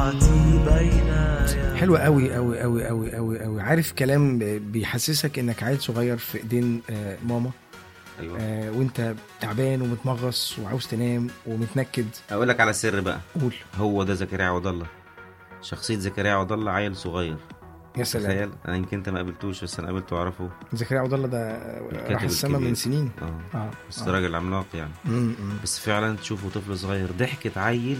حلوة قوي قوي قوي قوي قوي قوي عارف كلام بيحسسك انك عيل صغير في ايدين آه، ماما ايوه آه، وانت تعبان ومتمغص وعاوز تنام ومتنكد اقول لك على سر بقى قول هو ده زكريا عوض الله شخصيه زكريا عوض الله عيل صغير يا سلام تخيل انا يمكن انت ما قابلتوش بس انا قابلته واعرفه زكريا عبد الله ده الكاتب راح السما الكبير. من سنين اه اه بس آه. ده راجل عملاق يعني مم، مم. بس فعلا تشوفه طفل صغير ضحكة عيل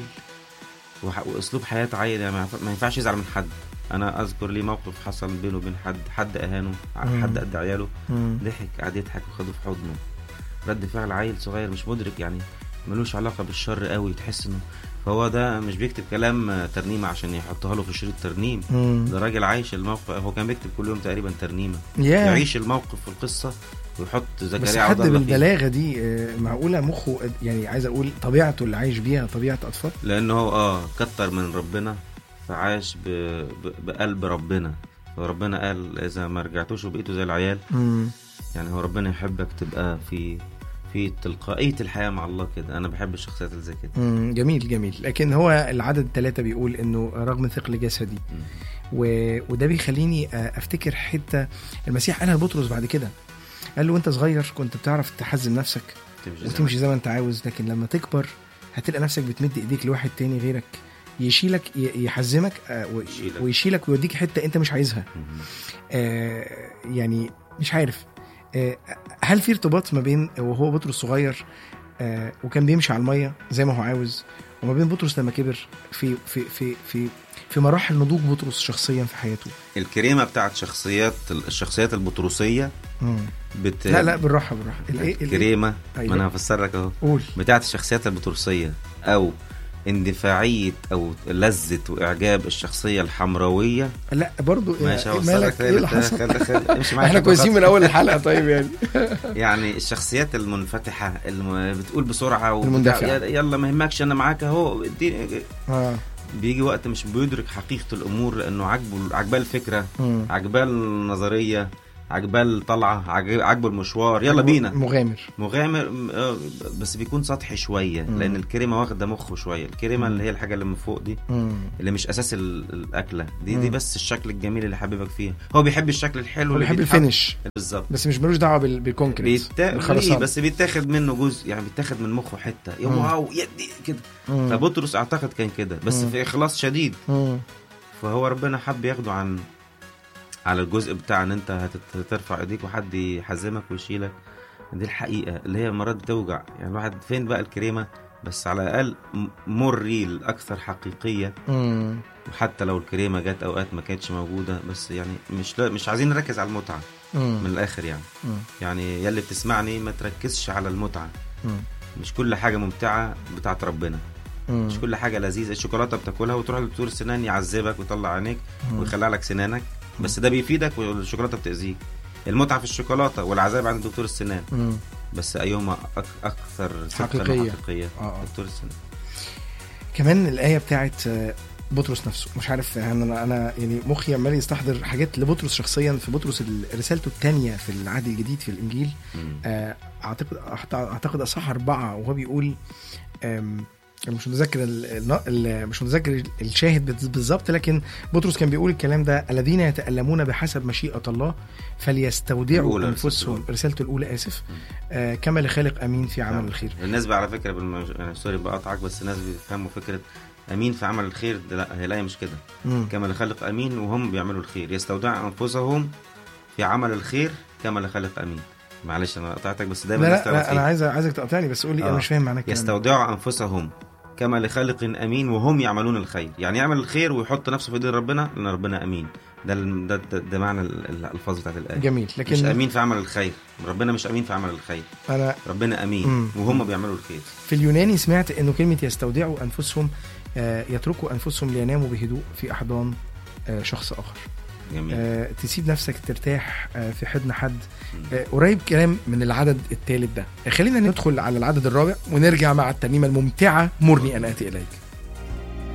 وح... واسلوب حياة عيل يعني ما ينفع- ما ينفعش يزعل من حد انا اذكر لي موقف حصل بينه وبين حد حد اهانه مم. حد قد عياله مم. ضحك قعد يضحك وخده في حضنه رد فعل عيل صغير مش مدرك يعني ملوش علاقة بالشر قوي تحس انه فهو ده مش بيكتب كلام آه، ترنيمة عشان يحطها له في شريط ترنيم مم. ده راجل عايش الموقف هو كان بيكتب كل يوم تقريبا ترنيمة يا يعيش الموقف في القصة ويحط بس زكريا حد عبد الله فيه بالبلاغه دي آه، معقوله مخه يعني عايز اقول طبيعته اللي عايش بيها طبيعه اطفال لانه هو اه كتر من ربنا فعاش ب... ب... بقلب ربنا فربنا قال اذا ما رجعتوش وبقيتوا زي العيال مم. يعني هو ربنا يحبك تبقى في في تلقائيه الحياه مع الله كده انا بحب الشخصيات اللي زي كده مم. جميل جميل لكن هو العدد الثلاثة بيقول انه رغم ثقل جسدي مم. و... وده بيخليني آه، افتكر حته المسيح قالها لبطرس بعد كده قال له وانت صغير كنت بتعرف تحزم نفسك تمشي زي وتمشي زي ما انت عاوز لكن لما تكبر هتلقى نفسك بتمد ايديك لواحد تاني غيرك يشيلك ي- يحزمك آه، و- يشيلك. ويشيلك ويوديك حته انت مش عايزها مم. آه، يعني مش عارف آه، هل في ارتباط ما بين وهو بطرس صغير آه، وكان بيمشي على الميه زي ما هو عاوز وما بين بطرس لما كبر في في في في في مراحل نضوج بطرس شخصيا في حياته الكريمه بتاعت شخصيات الشخصيات البطروسيه مم. بت... لا لا بالراحه بالراحه الايه الايه الكريمه أيوة. ما انا هفسر لك اهو قول بتاعت الشخصيات البطرسية أو اندفاعية أو لذة وإعجاب الشخصية الحمراوية لا برضو ماشي إيه هوصل مالك لك ايه اللي خلي حصل خلي خلي امشي معايا احنا خطوة كويسين من خطوة. اول الحلقه طيب يعني يعني الشخصيات المنفتحة اللي بتقول بسرعة وبتاع- المندفعة. يلا- يلا ما يهمكش أنا معاك أهو اديني- اه بيجي وقت مش بيدرك حقيقة الأمور لأنه عاجبه عاجباه الفكرة مم. عاجباه النظرية عاجباه الطلعة عاج- عاجبه المشوار يلا بينا مغامر مغامر م- آه، بس بيكون سطحي شوية مم. لأن الكريمة واخدة مخه شوية الكريمة اللي هي الحاجة اللي من فوق دي مم. اللي مش اساس ال- الاكله دي دي مم. بس الشكل الجميل اللي حبيبك فيها هو بيحب الشكل الحلو هو اللي بيحب بيتحط- الفينش بالظبط بس مش ملوش دعوه بال- بالكونكريت بيتا... بالخرسانة. ليه؟ بس بيتاخد منه جزء يعني بيتاخد من مخه حته يا مم. واو يدي كده مم. فبطرس اعتقد كان كده بس مم. في اخلاص شديد مم. فهو ربنا حب ياخده عن على الجزء بتاع ان انت هتت- هترفع ايديك وحد يحزمك ويشيلك دي الحقيقه اللي هي مرات بتوجع يعني الواحد فين بقى الكريمه بس على الاقل مور ريل اكثر حقيقيه مم. وحتى لو الكريمه جت اوقات ما كانتش موجوده بس يعني مش لا مش عايزين نركز على المتعه من مم. الاخر يعني مم. يعني يلي بتسمعني ما تركزش على المتعه مم. مش كل حاجه ممتعه بتاعت ربنا مم. مش كل حاجه لذيذه الشوكولاته بتاكلها وتروح لدكتور السنان يعذبك ويطلع عينيك مم. ويخلع لك سنانك بس ده بيفيدك والشوكولاته بتاذيك المتعه في الشوكولاته والعذاب عند دكتور السنان مم. بس ايهما أك اكثر صدقا حقيقية. وحقيقيه آه، آه. دكتور السنان كمان الآية بتاعت آه، بطرس نفسه مش عارف يعني انا انا يعني مخي عمال يستحضر حاجات لبطرس شخصيا في بطرس ال- رسالته الثانيه في العهد الجديد في الانجيل مم. آه، اعتقد أعت- اعتقد اصح اربعه وهو بيقول آم، انا مش متذكر ال- ال- ال- مش متذكر الشاهد بت- بالظبط لكن بطرس كان بيقول الكلام ده الذين يتألمون بحسب مشيئة الله فليستودعوا الأولى، انفسهم رسالته رسالته الاولى اسف مم. آه، كما لخالق امين في عمل الخير الناس بقى على فكره بالم... يعني سوري بقطعك بس الناس بيفهموا فكره امين في عمل الخير ده لا هي لا مش كده مم. كما لخالق امين وهم بيعملوا الخير يستودع انفسهم في عمل الخير كما لخالق امين معلش انا قطعتك بس لا دايما الناس لا, تعرف لا انا إيه. عايز عايزك تقاطعني بس قول لي انا آه. مش فاهم معنى الكلام ده. يستودع انفسهم كما لخالق امين وهم يعملون الخير يعني يعمل الخير ويحط نفسه في ايدين ربنا لان ربنا امين ده ال- ده, ده, ده معنى ال- الالفاظ بتاعت الايه جميل مش لكن امين في عمل الخير ربنا مش امين في عمل الخير انا ربنا امين مم. وهم بيعملوا الخير في اليوناني سمعت انه كلمه يستودعوا انفسهم آه، يتركوا انفسهم ليناموا بهدوء في احضان آه، شخص اخر جميل آه، تسيب نفسك ترتاح آه، في حضن حد مم. آه، قريب كلام من العدد الثالث ده خلينا ندخل على العدد الرابع ونرجع مع الترنيمه الممتعه مرني ان اتي اليك